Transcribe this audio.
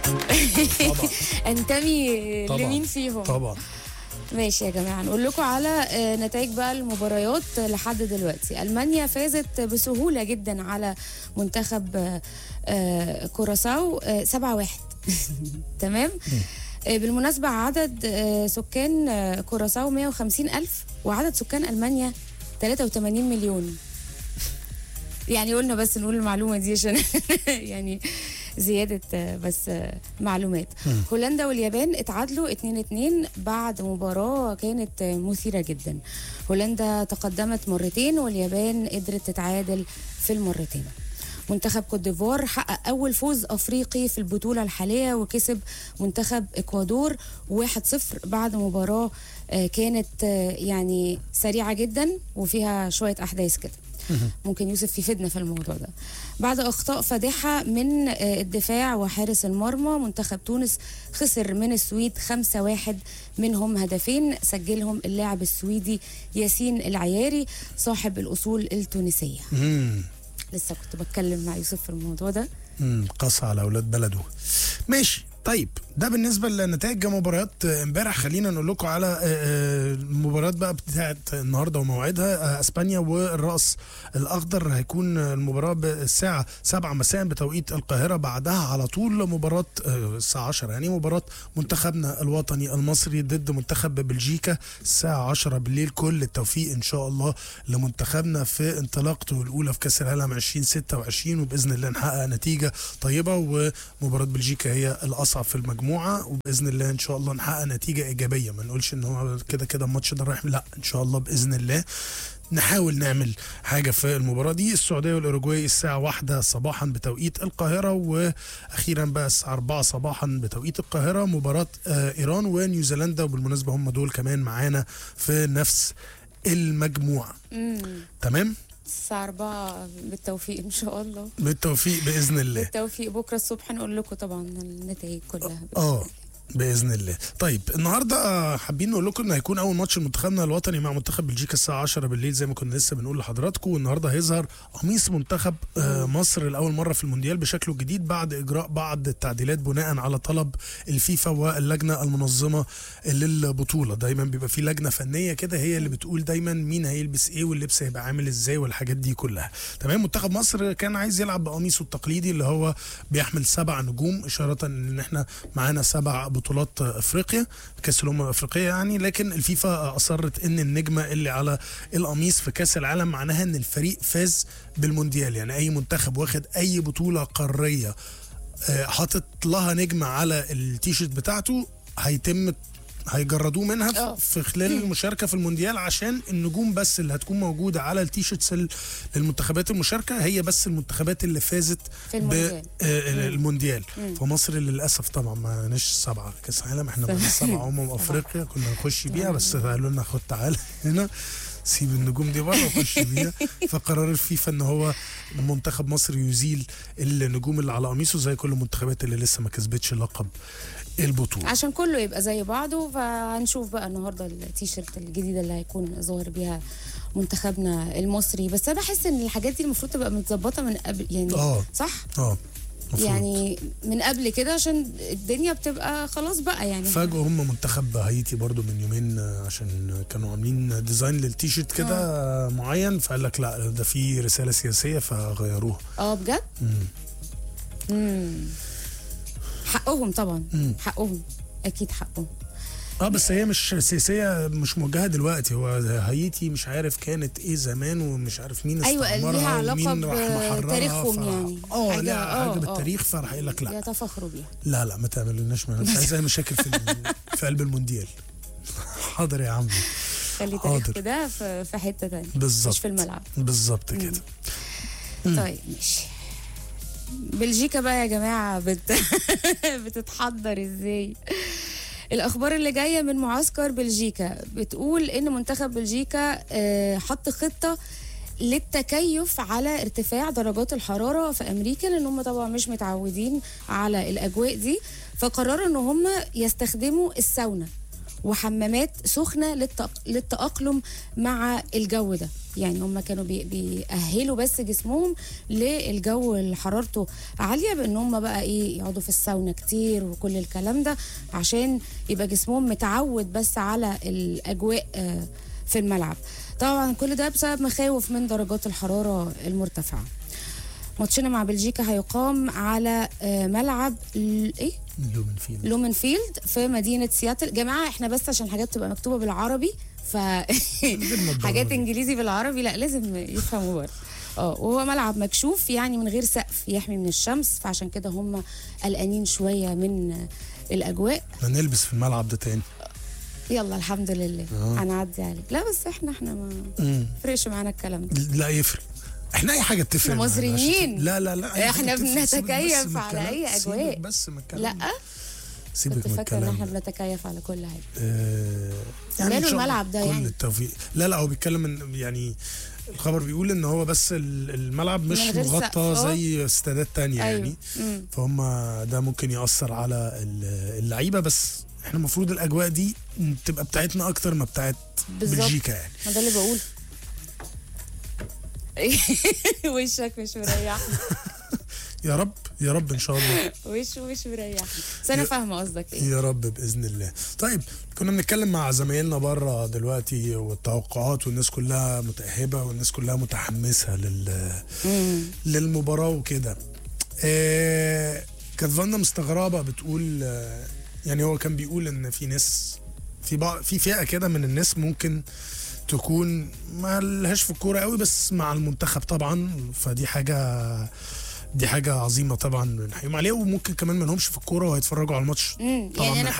طبعا انتمي طبعا. لمين فيهم طبعا ماشي يا جماعه نقول لكم على آه، نتائج بقى المباريات لحد دلوقتي المانيا فازت بسهوله جدا على منتخب آه، آه، كوراساو 7 1 تمام آه، بالمناسبة عدد آه، سكان آه، كوراساو 150 ألف وعدد سكان ألمانيا 83 مليون يعني قلنا بس نقول المعلومة دي عشان يعني زيادة آه، بس آه، معلومات هولندا واليابان اتعادلوا 2-2 بعد مباراة كانت آه، مثيرة جدا هولندا تقدمت مرتين واليابان قدرت تتعادل في المرتين منتخب كوت ديفوار حقق اول فوز افريقي في البطوله الحاليه وكسب منتخب اكوادور 1-0 بعد مباراه آه، كانت آه، يعني سريعه جدا وفيها شويه احداث كده ممكن يوسف يفيدنا في الموضوع ده بعد اخطاء فادحه من آه، الدفاع وحارس المرمى منتخب تونس خسر من السويد 5-1 منهم هدفين سجلهم اللاعب السويدي ياسين العياري صاحب الاصول التونسيه مم. لسه كنت بتكلم مع يوسف في الموضوع ده مم. قص على اولاد بلده ماشي طيب ده بالنسبه لنتائج مباريات آه، امبارح خلينا نقول لكم على آه، آه، المباريات بقى بتاعت النهارده وموعدها آه، اسبانيا والراس الاخضر هيكون المباراه بالساعه 7 مساء بتوقيت القاهره بعدها على طول مباراه آه، الساعه 10 يعني مباراه منتخبنا الوطني المصري ضد منتخب بلجيكا الساعه 10 بالليل كل التوفيق ان شاء الله لمنتخبنا في انطلاقته الاولى في كاس العالم 2026 وباذن الله نحقق نتيجه طيبه ومباراه بلجيكا هي الاصعب في المجموعه وباذن الله ان شاء الله نحقق نتيجه ايجابيه ما نقولش ان هو كده كده الماتش ده رايح لا ان شاء الله باذن الله نحاول نعمل حاجه في المباراه دي السعوديه والاوروجواي الساعه واحدة صباحا بتوقيت القاهره واخيرا بقى الساعه 4 صباحا بتوقيت القاهره مباراه آه، ايران ونيوزيلندا وبالمناسبه هم دول كمان معانا في نفس المجموعه امم تمام الساعة 4 بالتوفيق إن شاء الله بالتوفيق باذن الله بالتوفيق بكرة الصبح نقول لكم طبعا النتائج كلها اه باذن الله طيب النهارده آه، حابين نقول لكم ان هيكون اول ماتش لمنتخبنا الوطني مع منتخب بلجيكا الساعه 10 بالليل زي ما كنا لسه بنقول لحضراتكم والنهارده هيظهر قميص منتخب آه، مصر لاول مره في المونديال بشكله الجديد بعد اجراء بعض التعديلات بناء على طلب الفيفا واللجنه المنظمه للبطوله دايما بيبقى في لجنه فنيه كده هي اللي بتقول دايما مين هيلبس ايه واللبس هيبقى عامل ازاي والحاجات دي كلها تمام منتخب مصر كان عايز يلعب بقميصه التقليدي اللي هو بيحمل سبع نجوم اشاره ان احنا معانا سبع بطولات افريقيا كاس الامم الافريقيه يعني لكن الفيفا اصرت ان النجمه اللي على القميص في كاس العالم معناها ان الفريق فاز بالمونديال يعني اي منتخب واخد اي بطوله قاريه آه، حاطط لها نجمه على التيشيرت بتاعته هيتم هيجردوه منها آه. في خلال المشاركه في المونديال عشان النجوم بس اللي هتكون موجوده على التيشيرتس ال- للمنتخبات المشاركه هي بس المنتخبات اللي فازت في المونديال. بالمونديال فمصر للاسف طبعا ما نش سبعه كاس عالم احنا بقى سبعه امم افريقيا كنا نخش بيها بس قالوا لنا خد تعالى هنا سيب النجوم دي بره وخش بيها فقرر الفيفا ان هو منتخب مصر يزيل النجوم اللي على قميصه زي كل المنتخبات اللي لسه ما كسبتش لقب البطوله عشان كله يبقى زي بعضه فهنشوف بقى النهارده التيشيرت الجديده اللي هيكون ظاهر بيها منتخبنا المصري بس انا بحس ان الحاجات دي المفروض تبقى متظبطه من قبل يعني آه. صح اه مفروض. يعني من قبل كده عشان الدنيا بتبقى خلاص بقى يعني فاجئوا هم منتخب هايتي برضو من يومين آه، عشان كانوا عاملين ديزاين للتيشيرت كده آه، معين فقال لك لا ده في رساله سياسيه فغيروها اه بجد مم. امم حقهم طبعا مم. حقهم اكيد حقهم اه بس هي مش سياسيه مش موجهه دلوقتي هو هايتي مش عارف كانت ايه زمان ومش عارف مين أيوة، استعمرها ليها علاقة ومين راح محررها بتاريخهم يعني. اه حاجة- ليها آه، حاجه آه. بالتاريخ فراح يقول لك لا يتفاخروا بيها لا لا ما تعملوناش ما- مش عايز اي مشاكل في ال- في قلب المونديال حاضر يا عم خلي حاضر. تاريخ كده في في حته تانية بالظبط مش في الملعب بالظبط كده طيب ماشي بلجيكا بقى يا جماعة بت... بتتحضر ازاي الأخبار اللي جاية من معسكر بلجيكا بتقول إن منتخب بلجيكا آه، حط خطة للتكيف على ارتفاع درجات الحرارة في أمريكا لأن هم طبعا مش متعودين على الأجواء دي فقرروا إن هم يستخدموا الساونا وحمامات سخنه للتأق- للتاقلم مع الجو ده يعني هم كانوا بي- بيأهلوا بس جسمهم للجو اللي حرارته عاليه بان هم بقى ايه يقعدوا في الساونا كتير وكل الكلام ده عشان يبقى جسمهم متعود بس على الاجواء آه، في الملعب طبعا كل ده بسبب مخاوف من درجات الحراره المرتفعه ماتشنا مع بلجيكا هيقام على آه، ملعب ال- ايه لومن فيلد لومنفيلد في مدينه سياتل جماعه احنا بس عشان حاجات تبقى مكتوبه بالعربي ف حاجات انجليزي بالعربي لا لازم يفهموا برضه اه وهو ملعب مكشوف يعني من غير سقف يحمي من الشمس فعشان كده هم قلقانين شويه من آه، الاجواء ما نلبس في الملعب ده تاني يلا الحمد لله آه. هنعدي عليه لا بس احنا احنا ما مم. فرقش معانا الكلام ده لا يفرق احنا اي حاجه بتفرق إحنا معانا مصريين. عشان- لا لا لا أي إحنا حاجة بتفرق. سيبك بنتكيف بس من على الكلام. أي سيبك أجواء. بس من الكلام لا سيبك كنت من فاكره ان الكلام احنا ده. بنتكيف على كل حاجه آه، ماله إن شاء الله الملعب ده كل يعني؟ التوفيق لا لا هو بيتكلم ان يعني الخبر بيقول ان هو بس ال- الملعب مش من غير سقف، مغطى آه. زي استادات تانية ايوه يعني مم. فهم ده ممكن يأثر على ال- اللعيبة بس احنا المفروض الأجواء دي تبقى بتاعتنا أكتر ما بتاعت بالظبط. بلجيكا يعني ما ده اللي بقول وشك مش مريح يا رب يا رب إن شاء الله وش مش مريح بس انا فاهمه قصدك ايه يا رب بإذن الله طيب كنا بنتكلم مع زمايلنا بره دلوقتي والتوقعات والناس كلها متأهبة والناس كلها متحمسة لل مم. للمباراة وكده آه كانت فانا مستغربة بتقول آه يعني هو كان بيقول ان في ناس في بعض في فئة كده من الناس ممكن تكون ما لهاش في الكورة قوي بس مع المنتخب طبعا فدي حاجة دي حاجة عظيمة طبعا بنحييهم عليها وممكن كمان ما لهمش في الكورة وهيتفرجوا على الماتش مم. طبعا يعني من انا